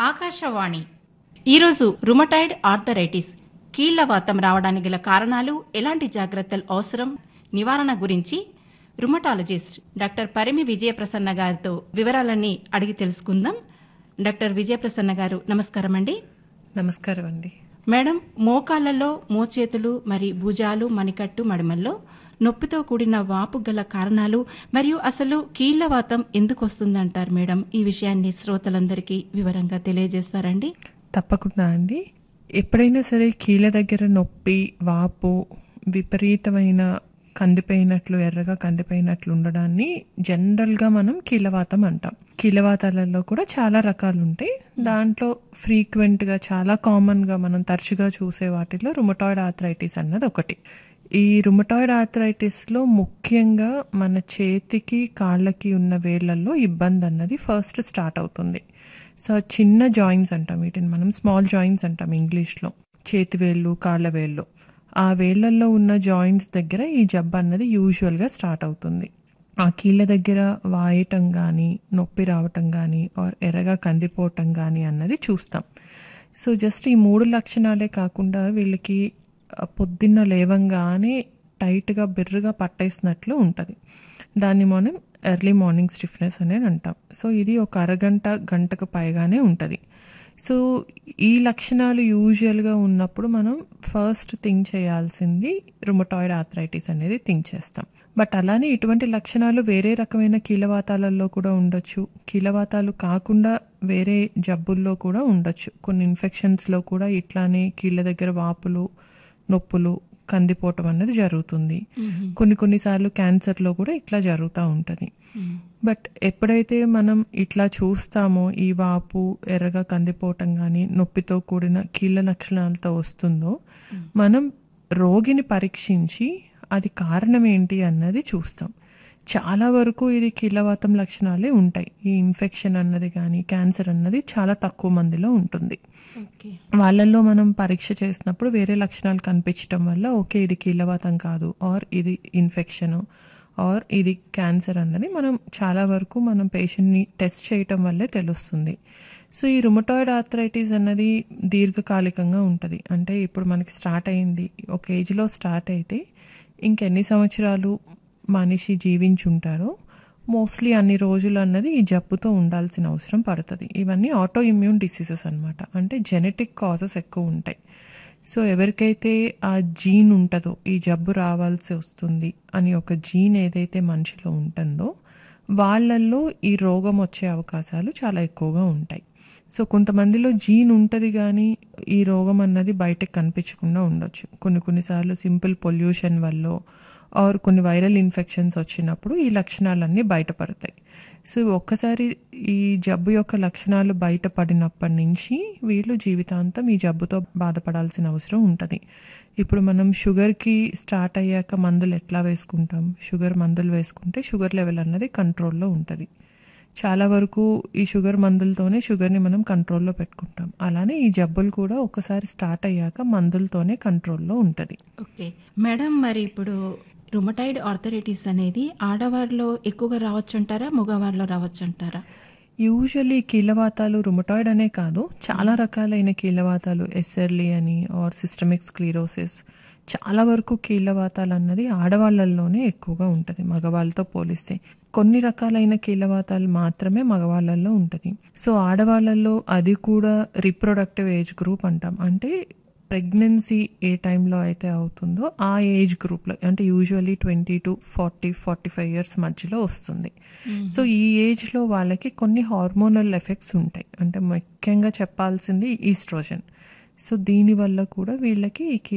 ఆకాశవాణి ఈరోజు rheumatoid arthritis కీళ్లవాతం రావడానికి గల కారణాలు ఎలాంటి జాగ్రత్తలు అవసరం నివారణ గురించి రుమటాలజిస్ట్ డాక్టర్ పరిమి విజయప్రసన్న గారితో వివరాలన్నీ అడిగి తెలుసుకుందాం డాక్టర్ విజయప్రసన్న గారు నమస్కారం అండి నమస్కారం అండి మేడం మోకాళ్లలో మోచేతులు మరి భుజాలు మణికట్టు మడిమల్లో నొప్పితో కూడిన వాపు గల కారణాలు మరియు అసలు కీళ్లవాతం ఎందుకు వస్తుందంటారు మేడం ఈ విషయాన్ని శ్రోతలందరికీ వివరంగా తెలియజేస్తారండి తప్పకుండా అండి ఎప్పుడైనా సరే కీళ్ళ దగ్గర నొప్పి వాపు విపరీతమైన కందిపోయినట్లు ఎర్రగా కందిపోయినట్లు ఉండడాన్ని జనరల్గా మనం కీలవాతం అంటాం కీలవాతాలలో కూడా చాలా రకాలు ఉంటాయి దాంట్లో ఫ్రీక్వెంట్గా చాలా కామన్గా మనం తరచుగా చూసే వాటిలో రుమటాయిడ్ ఆథరైటిస్ అన్నది ఒకటి ఈ రుమటాయిడ్ ఆథరైటిస్లో ముఖ్యంగా మన చేతికి కాళ్ళకి ఉన్న వేళ్ళల్లో ఇబ్బంది అన్నది ఫస్ట్ స్టార్ట్ అవుతుంది సో చిన్న జాయింట్స్ అంటాం వీటిని మనం స్మాల్ జాయింట్స్ అంటాం ఇంగ్లీష్లో చేతి వేళ్ళు కాళ్ళ వేళ్ళు ఆ వేళ్ళల్లో ఉన్న జాయింట్స్ దగ్గర ఈ జబ్బు అన్నది యూజువల్గా స్టార్ట్ అవుతుంది ఆ కీళ్ళ దగ్గర వాయటం కానీ నొప్పి రావటం కానీ ఆర్ ఎర్రగా కందిపోవటం కానీ అన్నది చూస్తాం సో జస్ట్ ఈ మూడు లక్షణాలే కాకుండా వీళ్ళకి ఆ, పొద్దున్న లేవంగానే టైట్గా బిర్రుగా పట్టేసినట్లు ఉంటుంది దాన్ని మనం ఎర్లీ మార్నింగ్ స్టిఫ్నెస్ అనేది అంటాం సో ఇది ఒక అరగంట గంటకు పైగానే ఉంటుంది సో ఈ లక్షణాలు యూజువల్గా ఉన్నప్పుడు మనం ఫస్ట్ థింక్ చేయాల్సింది రుమటాయిడ్ ఆథరైటిస్ అనేది థింక్ చేస్తాం బట్ అలానే ఇటువంటి లక్షణాలు వేరే రకమైన కీలవాతాలలో కూడా ఉండొచ్చు కీలవాతాలు కాకుండా వేరే జబ్బుల్లో కూడా ఉండొచ్చు కొన్ని ఇన్ఫెక్షన్స్లో కూడా ఇట్లానే కీళ్ళ దగ్గర వాపులు నొప్పులు కందిపోవటం అనేది జరుగుతుంది కొన్ని కొన్నిసార్లు క్యాన్సర్లో కూడా ఇట్లా జరుగుతూ ఉంటుంది బట్ ఎప్పుడైతే మనం ఇట్లా చూస్తామో ఈ వాపు ఎర్రగా కందిపోవటం కానీ నొప్పితో కూడిన కీళ్ళ లక్షణాలతో వస్తుందో మనం రోగిని పరీక్షించి అది కారణం ఏంటి అన్నది చూస్తాం చాలా వరకు ఇది కీళ్ళవాతం లక్షణాలే ఉంటాయి ఈ ఇన్ఫెక్షన్ అన్నది కానీ క్యాన్సర్ అన్నది చాలా తక్కువ మందిలో ఉంటుంది ఓకే వాళ్ళల్లో మనం పరీక్ష చేసినప్పుడు వేరే లక్షణాలు కనిపించడం వల్ల ఓకే ఇది కీళ్ళవాతం కాదు ఆర్ ఇది ఇన్ఫెక్షన్ ఆర్ ఇది క్యాన్సర్ అన్నది మనం చాలా వరకు మనం పేషెంట్ని టెస్ట్ చేయటం వల్లే తెలుస్తుంది సో ఈ రుమటాయిడ్ ఆర్థరైటిస్ అన్నది దీర్ఘకాలికంగా ఉంటుంది అంటే ఇప్పుడు మనకి స్టార్ట్ అయింది ఒక ఏజ్లో స్టార్ట్ అయితే ఇంకెన్ని సంవత్సరాలు మనిషి జీవించుంటారో మోస్ట్లీ అన్ని రోజులు అన్నది ఈ జబ్బుతో ఉండాల్సిన అవసరం పడుతుంది ఇవన్నీ ఆటో ఇమ్యూన్ డిసీజెస్ అనమాట అంటే జెనెటిక్ కాజెస్ ఎక్కువ ఉంటాయి సో ఎవరికైతే ఆ జీన్ ఉంటుందో ఈ జబ్బు రావాల్సి వస్తుంది అని ఒక జీన్ ఏదైతే మనిషిలో ఉంటుందో వాళ్ళల్లో ఈ రోగం వచ్చే అవకాశాలు చాలా ఎక్కువగా ఉంటాయి సో కొంతమందిలో జీన్ ఉంటుంది కానీ ఈ రోగం అన్నది బయటకు కనిపించకుండా ఉండొచ్చు కొన్ని కొన్నిసార్లు సింపుల్ పొల్యూషన్ వల్ల ఆర్ కొన్ని వైరల్ ఇన్ఫెక్షన్స్ వచ్చినప్పుడు ఈ లక్షణాలన్నీ బయటపడతాయి సో ఒక్కసారి ఈ జబ్బు యొక్క లక్షణాలు బయటపడినప్పటి నుంచి వీళ్ళు జీవితాంతం ఈ జబ్బుతో బాధపడాల్సిన అవసరం ఉంటుంది ఇప్పుడు మనం షుగర్కి స్టార్ట్ అయ్యాక మందులు ఎట్లా వేసుకుంటాం షుగర్ మందులు వేసుకుంటే షుగర్ లెవెల్ అన్నది కంట్రోల్లో ఉంటుంది చాలా వరకు ఈ షుగర్ మందులతోనే షుగర్ని మనం కంట్రోల్లో పెట్టుకుంటాం అలానే ఈ జబ్బులు కూడా ఒకసారి స్టార్ట్ అయ్యాక మందులతోనే కంట్రోల్లో ఉంటుంది ఓకే మేడం మరి ఇప్పుడు రుమటాయిడ్ ఆర్థరైటిస్ అనేది ఆడవారిలో ఎక్కువగా రావచ్చు అంటారా మగవారిలో రావచ్చు అంటారా యూజువల్లీ కీలవాతాలు రుమటాయిడ్ అనే కాదు చాలా రకాలైన కీలవాతాలు ఎస్ఎర్లీ అని ఆర్ సిస్టమిక్ స్క్లీరోసిస్ చాలా వరకు కీళ్ళవాతాలు అన్నది ఆడవాళ్ళల్లోనే ఎక్కువగా ఉంటుంది మగవాళ్ళతో పోలిస్తే కొన్ని రకాలైన కీళ్ళవాతాలు మాత్రమే మగవాళ్ళల్లో ఉంటుంది సో ఆడవాళ్ళల్లో అది కూడా రిప్రొడక్టివ్ ఏజ్ గ్రూప్ అంటాం అంటే ప్రెగ్నెన్సీ ఏ టైంలో అయితే అవుతుందో ఆ ఏజ్ గ్రూప్లో అంటే usually twenty to forty forty five years మధ్యలో వస్తుంది సో ఈ ఏజ్లో వాళ్ళకి కొన్ని హార్మోనల్ ఎఫెక్ట్స్ ఉంటాయి అంటే ముఖ్యంగా చెప్పాల్సింది ఈస్ట్రోజన్ సో దీనివల్ల కూడా వీళ్ళకి ఈ